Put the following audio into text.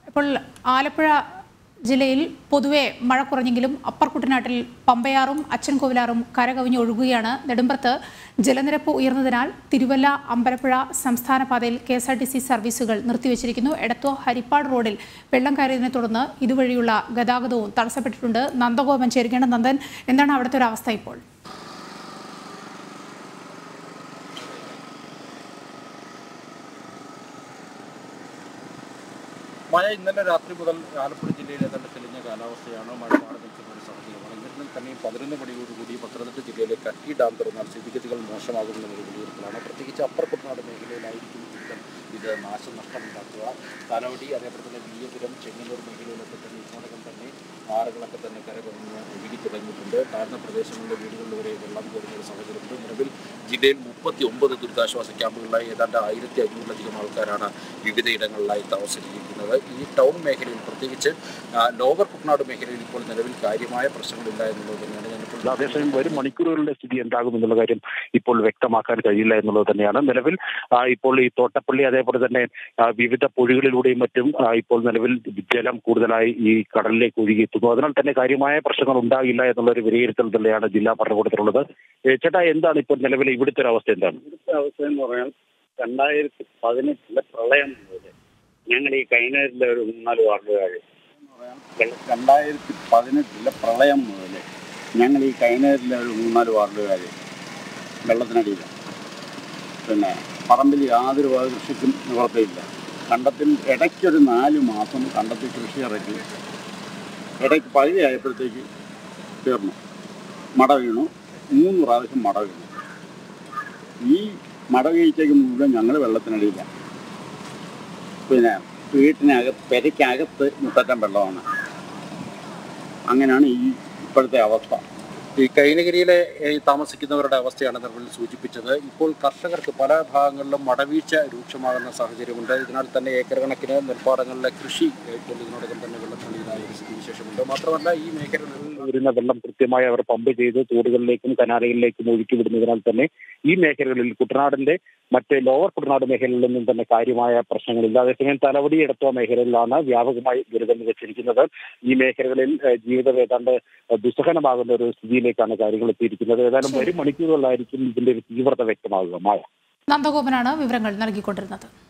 ഇപ്പോൾ ആലപ്പുഴ ജില്ലയിൽ പൊതുവെ മഴ കുറഞ്ഞെങ്കിലും അപ്പർ കുട്ടനാട്ടിൽ പമ്പയാറും അച്ചൻകോവിലാറും കരകവിഞ്ഞ് ഒഴുകുകയാണ് നെടുമ്പത്ത് ജലനിരപ്പ് ഉയർന്നതിനാൽ തിരുവല്ല അമ്പലപ്പുഴ സംസ്ഥാന പാതയിൽ K S R T C സർവീസുകൾ നിർത്തിവച്ചിരിക്കുന്നു എടത്വ ഹരിപ്പാട് റോഡിൽ വെള്ളം കയറിയതിനെ തുടർന്ന് ഇതുവഴിയുള്ള ഗതാഗതവും തടസ്സപ്പെട്ടിട്ടുണ്ട് നന്ദഗോപൻ ചേരുകയാണ് നന്ദൻ എന്താണ് അവിടുത്തെ ഒരു അവസ്ഥ ഇപ്പോൾ മഴ ഇന്നലെ രാത്രി മുതൽ ആലപ്പുഴ ജില്ലയിൽ ഏതാണ്ട് തെളിഞ്ഞ കാലാവസ്ഥയാണ് മഴ മാറി നിൽക്കുന്ന ഒരു സാഹചര്യമാണ് എന്നിരുന്നാൽ തന്നെയും പതിനൊന്ന് മണിയോടുകൂടി പത്തനംതിട്ട ജില്ലയിലെ കക്കി ഡാം തുറന്നാൽ സ്ഥിതിഗതികൾ മോശമാകുമെന്ന ഒരു വിലയിരുത്തലാണ് പ്രത്യേകിച്ച് അപ്പർ കുട്ടനാട് മേഖലയിലായിരിക്കും കൂടുതൽ ഇത് നാശനഷ്ടമുണ്ടാക്കുക തലവടി അതേപോലെ തന്നെ വിയ്യപുരം ചെങ്ങന്നൂർ മേഖലയിലൊക്കെ തന്നെ ഇതിനോടകം തന്നെ ആറുകളൊക്കെ തന്നെ കരകവിഞ്ഞ് ഒഴുകി തുടങ്ങിയിട്ടുണ്ട് താഴ്ന്ന പ്രദേശങ്ങളിലെ വീടുകളിൽ വരെ വെള്ളം കയറുന്ന ഒരു സാഹചര്യമുണ്ട് നിലവിൽ ജില്ലയിൽ മുപ്പത്തി ഒമ്പത് ദുരിതാശ്വാസ ക്യാമ്പുകളിലായി ഏതാണ്ട് ആയിരത്തി അഞ്ഞൂറിലധികം ആൾക്കാരാണ് വിവിധയിടങ്ങളിലായി താമസിച്ചിരിക്കുന്നത് ഈ ടൗൺ മേഖലയിൽ പ്രത്യേകിച്ച് ആ, ലോവർ കുട്ടനാട് മേഖലയിൽ ഇപ്പോൾ നിലവിൽ കാര്യമായ പ്രശ്നങ്ങളില്ല എന്നുള്ളത് തന്നെയാണ് ഞാനിപ്പോൾ അതേസമയം വരും മണിക്കൂറുകളുടെ സ്ഥിതി എന്താകും എന്നുള്ള കാര്യം ഇപ്പോൾ വ്യക്തമാക്കാൻ കഴിയില്ല എന്നുള്ളത് തന്നെയാണ് നിലവിൽ ആ, ഇപ്പോൾ ഈ തോട്ടപ്പള്ളി അതേപോലെ തന്നെ ആ, വിവിധ പൊഴികളിലൂടെയും മറ്റും ആ, ഇപ്പോൾ നിലവിൽ ജലം കൂടുതലായി ഈ കടലിലേക്ക് ഒഴുകിയെത്തുന്നു അതിനാൽ തന്നെ കാര്യമായ പ്രശ്നങ്ങൾ ഉണ്ടാകില്ല എന്നുള്ള ഒരു വിലയിരുത്തൽ തന്നെയാണ് ജില്ലാ ഭരണകൂടത്തിലുള്ളത് ഏ, ചേട്ടാ എന്താണ് ഇപ്പോൾ നിലവിൽ ഇവിടുത്തെ ഒരു അവസ്ഥ എന്താണ് ഇവിടുത്തെ അവസ്ഥ എന്ന് പറഞ്ഞാൽ രണ്ടായിരത്തി പതിനെട്ടിലെ പ്രളയം മുതൽ ഞങ്ങൾ ഈ കൈനരിലെ ഒരു മൂന്നാല് വാർഡുകാർ രണ്ടായിരത്തി പതിനെട്ടിലെ പ്രളയം മുതൽ ഞങ്ങൾ ഈ കൈനരിലെ ഒരു മൂന്നാല് വാർഡുകാർ വെള്ളത്തിനടിയിലാണ് പിന്നെ പറമ്പിൽ യാതൊരു വക കൃഷിക്കും നിവർത്തിയില്ല കണ്ടത്തിൽ ഇടയ്ക്കൊരു നാല് മാസം കണ്ടത്തിൽ കൃഷി ഇറക്കി ഇടയ്ക്ക് പകുതി ആയപ്പോഴത്തേക്ക് തീർന്നു മട വീണു മൂന്ന് പ്രാവശ്യം മട വീണു ഈ മട വീഴ്ചയ്ക്ക് മുഴുവൻ ഞങ്ങൾ വെള്ളത്തിനടിയില്ല പിന്നെ വീട്ടിനകത്ത് പെരയ്ക്കകത്ത് മുട്ടറ്റം വെള്ളമാണ് അങ്ങനെയാണ് ഈ ഇപ്പോഴത്തെ അവസ്ഥ ഈ കൈനഗിരിയിലെ ഈ താമസിക്കുന്നവരുടെ അവസ്ഥയാണ് നിലവിൽ സൂചിപ്പിച്ചത് ഇപ്പോൾ കർഷകർക്ക് പല ഭാഗങ്ങളിലും മടവീഴ്ച രൂക്ഷമാകുന്ന സാഹചര്യമുണ്ട് ഇതിനാൽ തന്നെ ഏക്കർ കണക്കിന് നെൽപ്പാടങ്ങളിലെ കൃഷി ഇപ്പോൾ ഇതിനോടകം തന്നെ വെള്ളത്തിനടിയിലായ ഒരു സ്ഥിതിവിശേഷമുണ്ട് മാത്രമല്ല ഈ മേഖലകളിൽ വരുന്ന വെള്ളം കൃത്യമായി അവർ പമ്പ് ചെയ്ത് തോടുകളിലേക്കും കനാലുകളിലേക്കും ഒഴുക്കി വിടുന്നതിനാൽ തന്നെ ഈ മേഖലകളിൽ കുട്ടനാടിന്റെ മറ്റ് ലോവർ കുട്ടനാട് മേഖലകളിൽ നിന്നും തന്നെ കാര്യമായ പ്രശ്നങ്ങളില്ല അതേസമയം തലവടി എടുത്ത മേഖലകളിലാണ് വ്യാപകമായി ദുരിതം മികച്ചിരിക്കുന്നത് ഈ മേഖലകളിൽ ഏഹ്, ജീവിതം ഏതാണ്ട് ദുസ്സഹനമാകുന്ന ഒരു സ്ഥിതിയിലേക്കാണ് കാര്യങ്ങൾ എത്തിയിരിക്കുന്നത് ഏതായാലും വരും മണിക്കൂറുകളിലായിരിക്കും ഇതിന്റെ ഒരു തീവ്രത വ്യക്തമാകുക മായ നന്ദഗോപനാണ് വിവരങ്ങൾ നൽകിക്കൊണ്ടിരുന്നത്